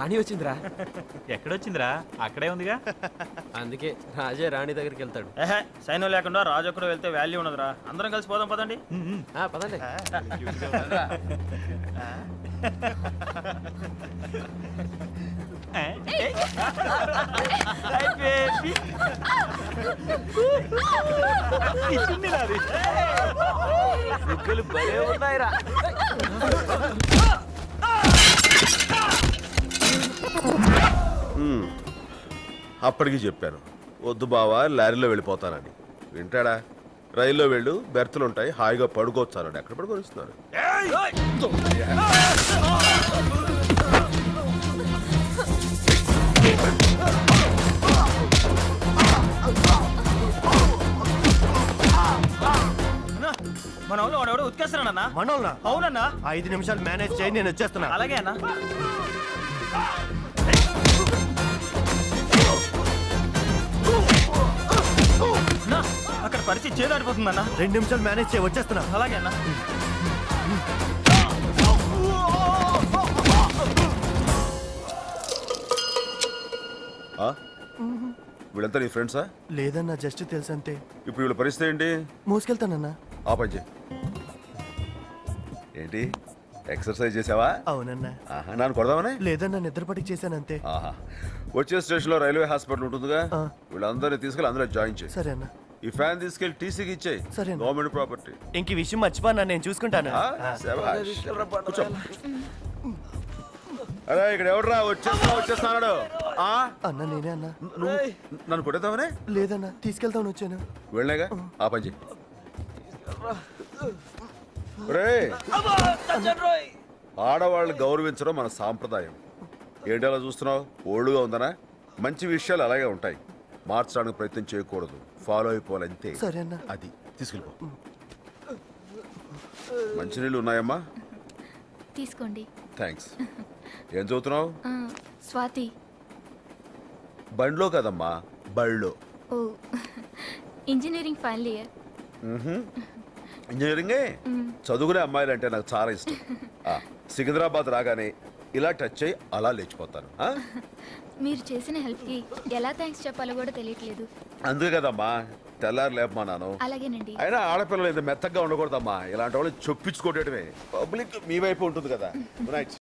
రాణి వచ్చిందిరా ఎక్కడొచ్చిందిరా అక్కడే ఉందిగా అందుకే రాజే రాణి దగ్గరికి వెళ్తాడు ఏహే సైన్యం లేకుండా రాజు ఒక్కడు వెళ్తే వాల్యూ ఉండదురా అందరం కలిసి పోదాం పదండి ఆ, పదండి సిగ్గులు భలే ఉన్నాయిరా అప్పటికి చెప్పాను వద్దు బావా లారీలో వెళ్ళిపోతానని వింటాడా రైల్లో వెళ్ళు బెర్తులు ఉంటాయి హాయిగా పడుకోవచ్చానండి ఎక్కడ పడుకోనిస్తున్నారు అన్నా, మన వాళ్ళు వాడెవడో ఉతికేస్తున్నాడన్నా మనోళ్ళ అవునన్నా ఐదు నిమిషాలు మేనేజ్ చేయి నేను వచ్చేస్తున్నా అలాగే అన్నా అన్నా, అక్కడ పరిస్థితి చేదాడిపోతుందన్నా రెండు నిమిషాలు మేనేజ్ చేయి వచ్చేస్తున్నా అలాగే అన్నా ఆ? వీళ్ళంతా నీ ఫ్రెండ్సా లేదన్నా జస్ట్ తెలుసు అంతే ఇప్పుడు వీళ్ళ పరిస్థితి ఏంటి మోసుకెళ్తానన్నా ఆ పని చేయి ఏంటి ఎక్సర్సైజ్ చేసావా అవునన్నా ఆహా నన్ను కొడదామనే లేదన్నా నిద్రపటికి చేశాను అంతే ఆహా వచ్చే స్టేషన్లో రైల్వే హాస్పిటల్ ఉంటుందిగా ఆ. వీళ్ళందరినీ తీసుకెళ్ళి అందులో జాయిన్ చేయి సరే అన్న ఈ ఫ్యాన్ తీసుకెళ్లి టీసీకి ఇచ్చేయి సరే అన్న. గవర్నమెంట్ ప్రాపర్టీ ఇంక ఈ విషయం మర్చిపోనా నేను చూసుకుంటాను కూర్చో అరే ఇక్కడ ఎవడరా వచ్చేస్తా వచ్చేస్తాడు ఆ? అన్న నేనే అన్నా నువ్వు నన్ను కొట్టేద్దామనే లేదన్నా తీసుకెళ్తామని వచ్చాను వెళ్ళాగా ఆ పని చెయ్యి ఒరేయ్, ఆడవాళ్ళని గౌరవించడం మన సాంప్రదాయం ఏంటి అలా చూస్తున్నావు ఓల్డ్గా ఉందనా మంచి విషయాలు అలాగే ఉంటాయి మార్చడానికి ప్రయత్నం చేయకూడదు ఫాలో అయిపోవాలంతే సరే అన్న అది తీసుకెళ్ళిపో మంచినీళ్ళు ఉన్నాయమ్మా తీసుకోండి థ్యాంక్స్ ఏం చదువుతున్నావు ఆ, స్వాతి బండ్లో కదమ్మా బళ్ళో ఓ ఇంజనీరింగ్ ఫైనల్ ఇయర్ ఇంజనీరింగే చదువుకునే అమ్మాయిలు అంటే నాకు చాలా ఇష్టం ఆ, సికింద్రాబాద్ రాగానే ఇలా టచ్ అయ్యి అలా లేచిపోతాను ఆ? మీరు చేసిన హెల్ప్కి ఎలా థ్యాంక్స్ చెప్పాలో కూడా తెలియట్లేదు అందుకే కదమ్మా తెల్లారు లేపమన్నాను అలాగేనండి అయినా ఆడపిల్లలు ఇంత మెత్తగా ఉండకూడదమ్మా ఇలాంటి వాళ్ళు చొప్పించుకోవటమే పబ్లిక్ మీ వైపు ఉంటుంది కదా గుడ్ నైట్